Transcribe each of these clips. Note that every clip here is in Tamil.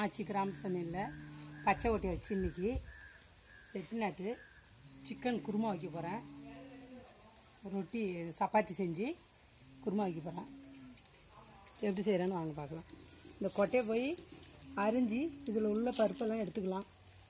ஆச்சி கிராம சமையலில் பச்சை ஒட்டி வச்சு இன்னைக்கு செட்டிநாட்டு சிக்கன் குருமா வைக்க போகிறேன் ரொட்டி சப்பாத்தி செஞ்சு குருமா வைக்க போகிறேன் எப்படி செய்கிறேன்னு வாங்க பார்க்கலாம் இந்த கொட்டையை போய் அரிஞ்சு இதில் உள்ள பருப்பெல்லாம் எடுத்துக்கலாம்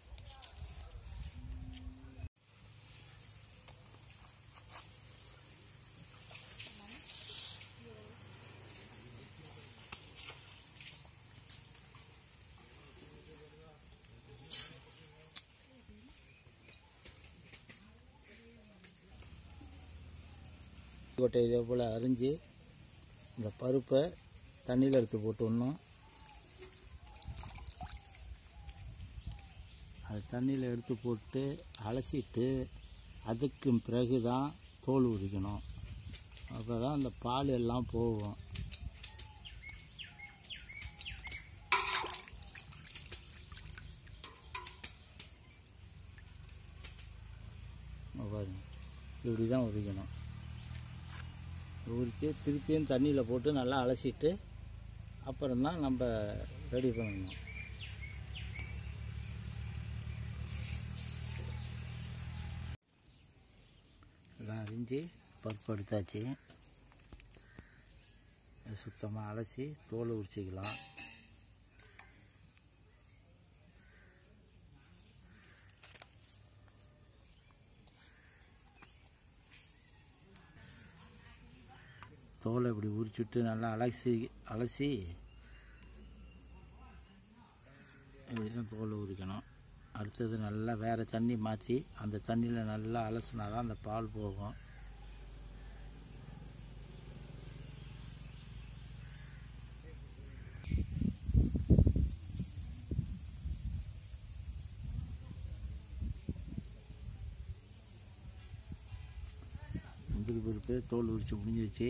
கொட்டை இதே போல் அரிஞ்சு இந்த பருப்பை தண்ணியில் எடுத்து போட்டுடணும் அது தண்ணியில் எடுத்து போட்டு அலசிட்டு அதுக்கு பிறகு தான் தோல் உரிக்கணும் அப்போ தான் அந்த பால் எல்லாம் போகும் இங்க பாருங்க இப்படி தான் உரிக்கணும் உரித்து திருப்பியும் தண்ணியில் போட்டு நல்லா அலசிட்டு அப்புறம் தான் நம்ம ரெடி பண்ணணும் எல்லாம் அரிஞ்சு பருப்பு எடுத்தாச்சு சுத்தமாக அலசி தோலை உரிச்சிக்கலாம் தோலை இப்படி உரிச்சுட்டு நல்லா அலசி அலசி இப்படி தான் தோலை உரிக்கணும் அடுத்தது நல்லா வேறு தண்ணி மாற்றி அந்த தண்ணியில் நல்லா அலசினா தான் அந்த பால் போகும் முந்திரி பருப்பு தோல் உரித்து முடிஞ்சிருச்சு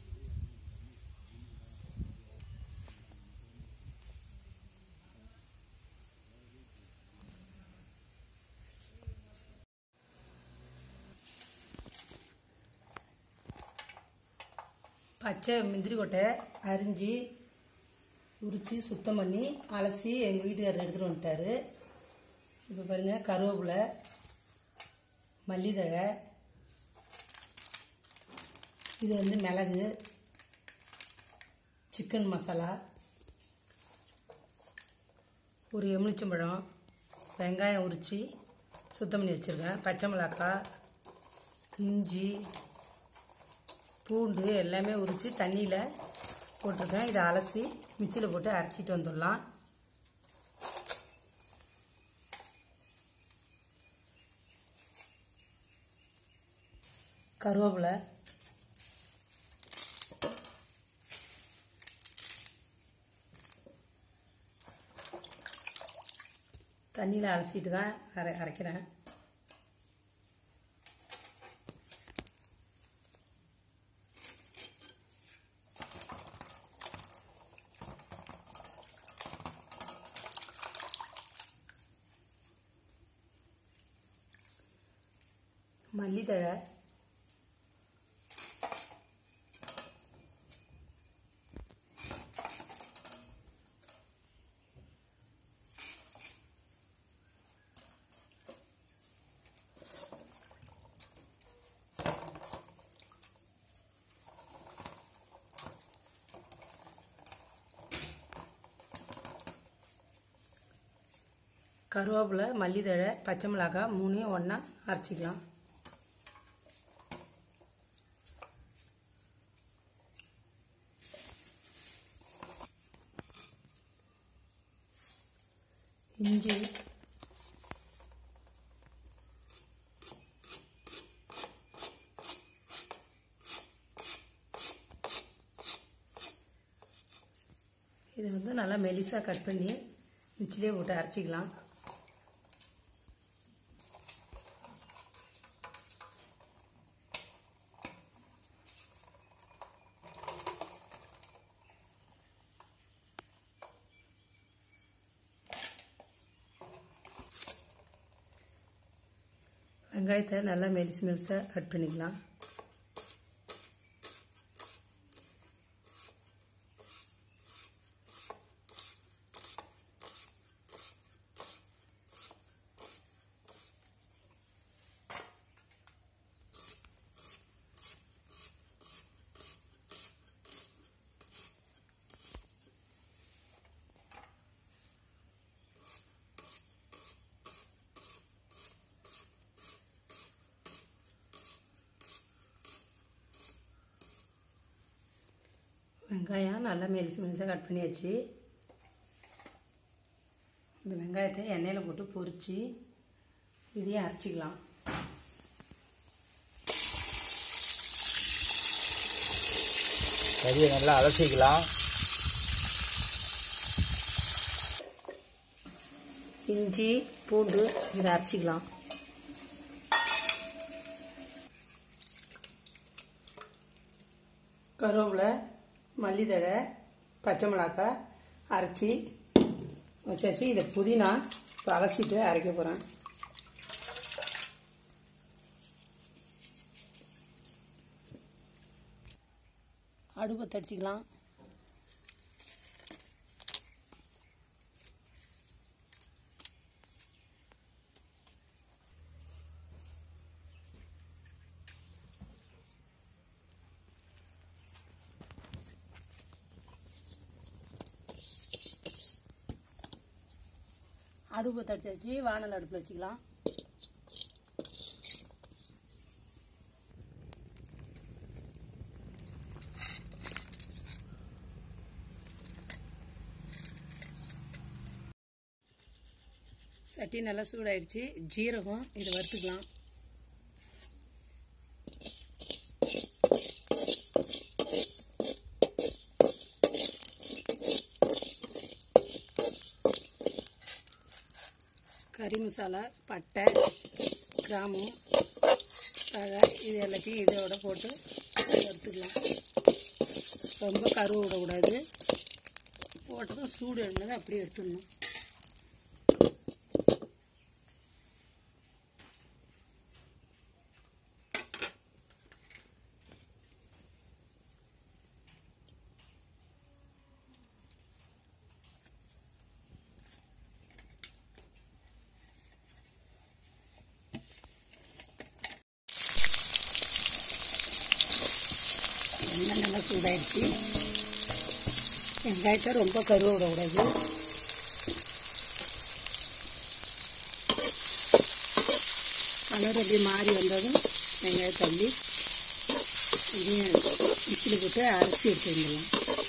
பச்சை முந்திரி கொட்டை அரிஞ்சு உரித்து சுத்தம் பண்ணி அலசி எங்கள் வீட்டுக்காரர் எடுத்துகிட்டு வந்துட்டாரு இப்போ பாருங்கள் கருவேப்பிலை மல்லித்தழை இது வந்து மிளகு சிக்கன் மசாலா ஒரு எலுமிச்சம்பழம் வெங்காயம் உரித்து சுத்தம் பண்ணி வச்சுருக்கேன் பச்சை மிளகாய் இஞ்சி பூண்டு எல்லாமே உரித்து தண்ணியில் போட்டிருக்கேன் இதை அலசி மிக்சியில் போட்டு அரைச்சிட்டு வந்துடலாம் கருவேப்பிலை தண்ணியில் அலசிட்டு தான் அரை அரைக்கிறேன் மல்லித்தழை கருவேப்பிலை மல்லித்தழை பச்சை மிளகாய் மூணையும் ஒன்றா அரைச்சிக்கலாம் இஞ்சி இதை வந்து நல்லா மெலிசாக கட் பண்ணி மிச்சிலே போட்டு அரைச்சிக்கலாம் வெங்காயத்தை நல்லா மெலிசு மெலிசாக கட் பண்ணிக்கலாம் வெங்காயம் நல்லா மெலிசு மெலிசாக கட் பண்ணியாச்சு இந்த வெங்காயத்தை எண்ணெயில் போட்டு பொரித்து இதையும் அரைச்சிக்கலாம் கறியை நல்லா அலசிக்கலாம் இஞ்சி பூண்டு இதை அரைச்சிக்கலாம் கருவேப்பிலை மல்லித்தழை பச்சை மிளகாய் அரைச்சி வச்சாச்சு இதை புதினா இப்போ அலசிட்டு அரைக்க போகிறேன் அடுப்பை தடிச்சிக்கலாம் அடுப்பை தடிச்சு வச்சு வானல் அடுப்பில் வச்சுக்கலாம் சட்டி நல்லா சூடாயிடுச்சு ஜீரகம் இதை வறுத்துக்கலாம் கறி மசாலா பட்டை கிராமு தழை இது எல்லாத்தையும் இதோட போட்டு வறுத்துக்கலாம் ரொம்ப கருவு விடக்கூடாது போட்டதும் சூடு எழுந்ததை அப்படியே எடுத்துடணும் எண்ணெய் நல்லா சூடாயிடுச்சு வெங்காயத்தை ரொம்ப கருவ விடக்கூடாது கலர் அப்படியே மாறி வந்ததும் வெங்காயம் தள்ளி இதையும் மிக்சியில் போட்டு அரைச்சி எடுத்து வந்துடலாம்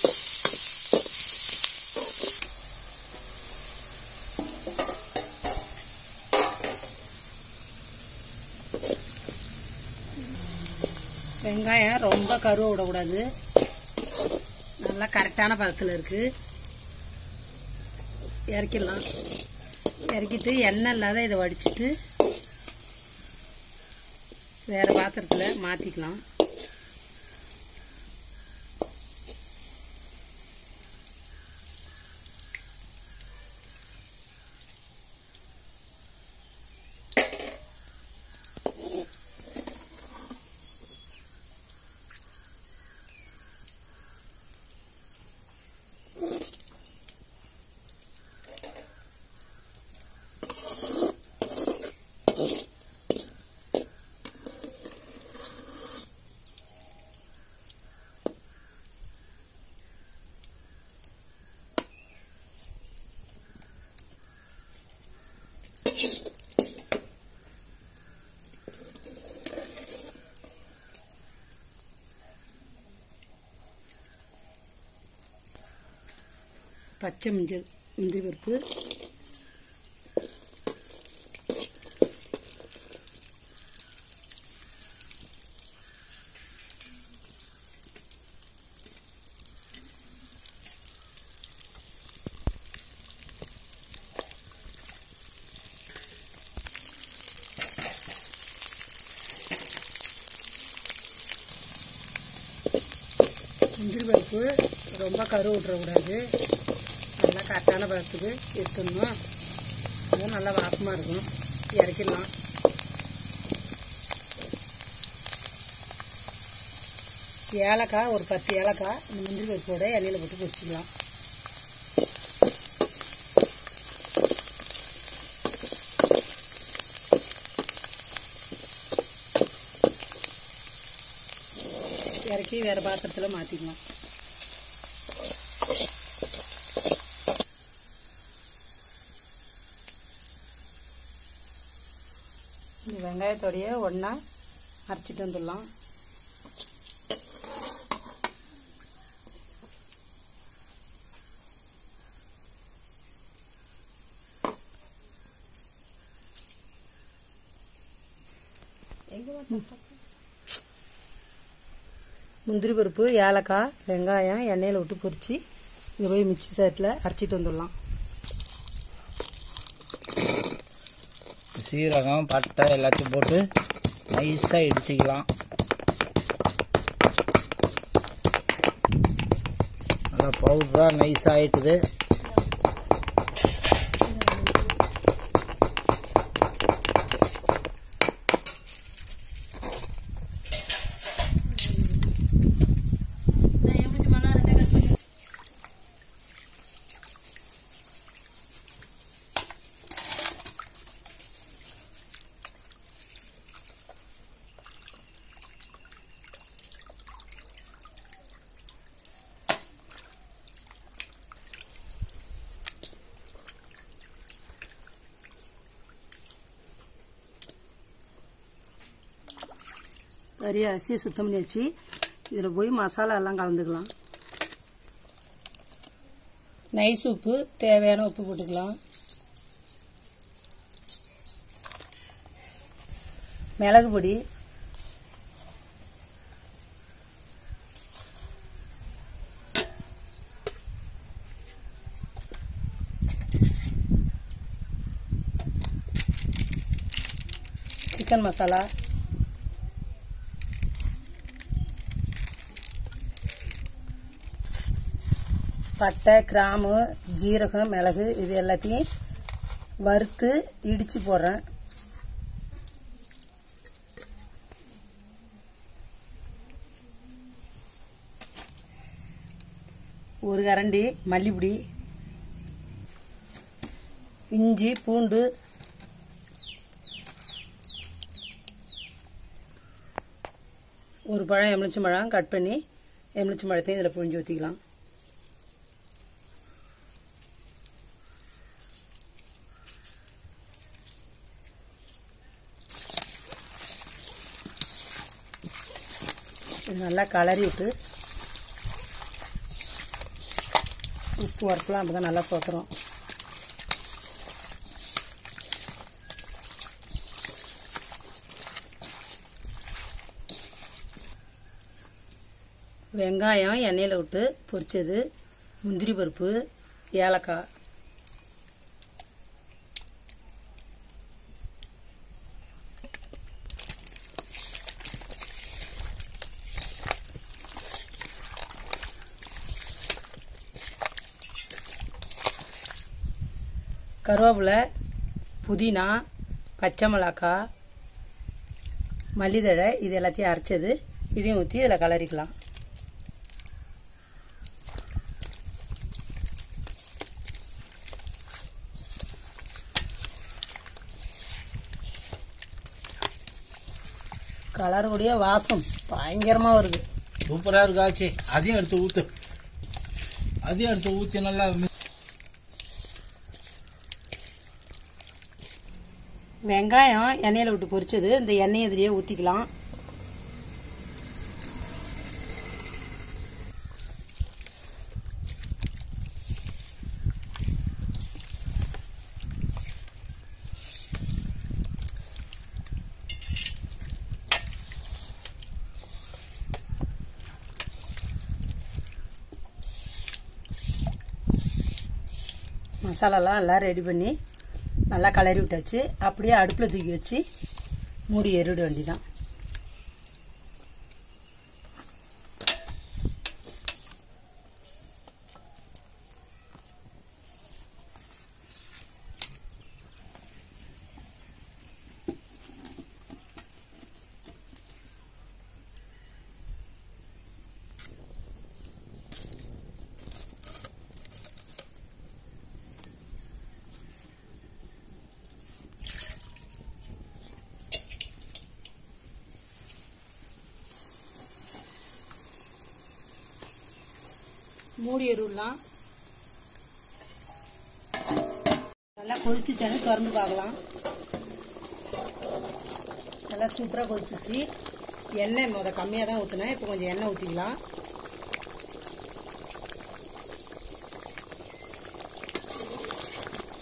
வெங்காயம் ரொம்ப கருவ விடக்கூடாது நல்லா கரெக்டான பதத்தில் இருக்குது இறக்கிடலாம் இறக்கிட்டு எண்ணெய் இல்லாத இதை வடிச்சிட்டு வேறு பாத்திரத்தில் மாற்றிக்கலாம் பச்சை மஞ்சள் முந்திரி பருப்பு முந்திரி பருப்பு ரொம்ப கரு விட்றக்கூடாது நல்லா கரெக்டான பதத்துக்கு எடுத்துடணும் அதுவும் நல்லா வாசமாக இருக்கும் இறக்கிடலாம் ஏலக்காய் ஒரு பத்து ஏலக்காய் இந்த முந்திரி பருப்போட எண்ணெயில் போட்டு பொரிச்சிக்கலாம் இறக்கி வேறு பாத்திரத்தில் மாற்றிக்கலாம் இந்த வெங்காயத்தோடைய ஒன்றா அரைச்சிட்டு வந்துடலாம் முந்திரி பருப்பு ஏலக்காய் வெங்காயம் எண்ணெயில் விட்டு பொரிச்சு இதை போய் மிக்சி சேட்டில் அரைச்சிட்டு வந்துடலாம் சீரகம் பட்டை எல்லாத்தையும் போட்டு நைஸாக இடிச்சிக்கலாம் நல்லா பவுடராக நைஸ் ஆயிட்டுது கறி அரிசி சுத்தம் பண்ணி வச்சு இதில் போய் மசாலா எல்லாம் கலந்துக்கலாம் நைஸ் உப்பு தேவையான உப்பு போட்டுக்கலாம் மிளகு பொடி சிக்கன் மசாலா பட்டை கிராம்பு ஜீரகம் மிளகு இது எல்லாத்தையும் வறுத்து இடிச்சு போடுறேன் ஒரு கரண்டி மல்லிப்பொடி இஞ்சி பூண்டு ஒரு பழம் எலுமிச்சம் பழம் கட் பண்ணி எலுமிச்சம் பழத்தையும் இதில் புழிஞ்சு ஊற்றிக்கலாம் இது நல்லா கலரி விட்டு உப்பு வரப்பெல்லாம் அப்போ தான் நல்லா சோத்துறோம் வெங்காயம் எண்ணெயில் விட்டு பொரிச்சது முந்திரி பருப்பு ஏலக்காய் கருவேப்பிலை புதினா பச்சை மிளகாய் மல்லிதழை இது எல்லாத்தையும் அரைச்சது இதையும் ஊற்றி இதில் கலரிக்கலாம் கலர் கூடிய வாசம் பயங்கரமாக வருது சூப்பராக இருக்கு ஆச்சி அதையும் எடுத்து ஊற்று அதையும் எடுத்து ஊற்றி நல்லா mix வெங்காயம் எண்ணெயில் விட்டு பொரிச்சது இந்த எண்ணெய் இதுலயே ஊற்றிக்கலாம் மசாலாலாம் எல்லாம் ரெடி பண்ணி நல்லா கலரி விட்டாச்சு அப்படியே அடுப்பில் தூக்கி வச்சு மூடி எறிட வேண்டிதான் மூடி எருவலாம் நல்லா கொதிச்சுச்சானு திறந்து பார்க்கலாம் நல்லா சூப்பராக கொதிச்சிச்சு எண்ணெய் முத கம்மியாக தான் ஊற்றினேன் இப்போ கொஞ்சம் எண்ணெய் ஊற்றிக்கலாம்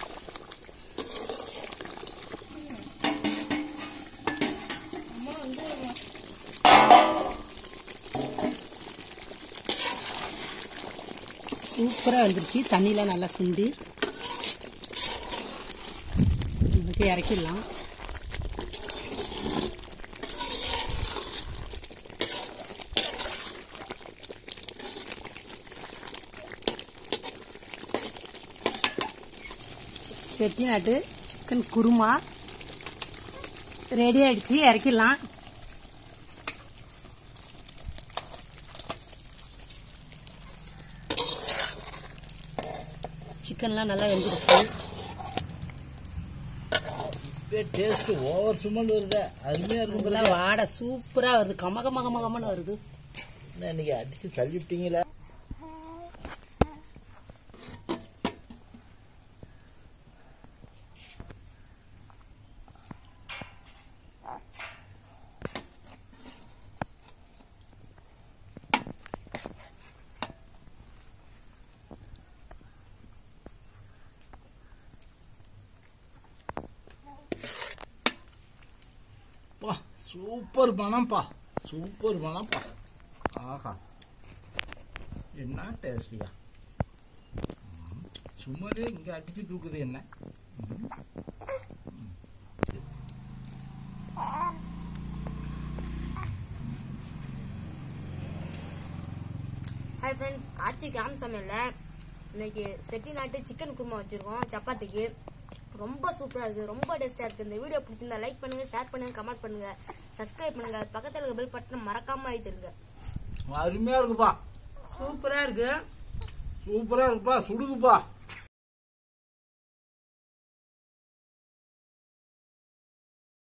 அம்மா வந்து சூப்பராக வந்துருச்சு தண்ணியெலாம் நல்லா சிந்தி இதுக்கு இறக்கிடலாம் செட்டிநாட்டு சிக்கன் குருமா ரெடி ஆயிடுச்சு இறக்கிடலாம் சிக்கன்லாம் நல்லா வெந்துருச்சு டேஸ்ட் ஓவர் சுமல் வருதே அருமையா இருக்கும் இதெல்லாம் வாடை சூப்பரா வருது கம கம கம கமன்னு வருது என்ன இன்னைக்கு அடிச்சு தள்ளி விட்டீங்களா பா சூப்பர் பணம்ப்பா சூப்பர் பணம்ப்பா ஆஹா என்ன டேஸ்டியா சும்மாவே இங்க அடிச்சு தூக்குது என்ன ம். ஹாய் ஃப்ரெண்ட்ஸ் ஆச்சி கிராம் சமையல்ல இன்னைக்கு செட்டிநாட்டு சிக்கன் குருமா வச்சிருக்கோம் சப்பாத்திக்கு ரொம்ப சூப்பரா இருக்கு ரொம்ப டேஸ்டா இருக்கு இந்த வீடியோ பிடிச்சிருந்தா லைக் பண்ணுங்க ஷேர் பண்ணுங்க கமெண்ட் பண்ணுங்க சப்ஸ்கிரைப் பண்ணுங்க பக்கத்துல இருக்க பெல் பட்டனை மறக்காம ஆயிட்டுருங்க அருமையா இருக்குப்பா சூப்பரா இருக்கு சூப்பரா இருக்குப்பா சுடுதுப்பா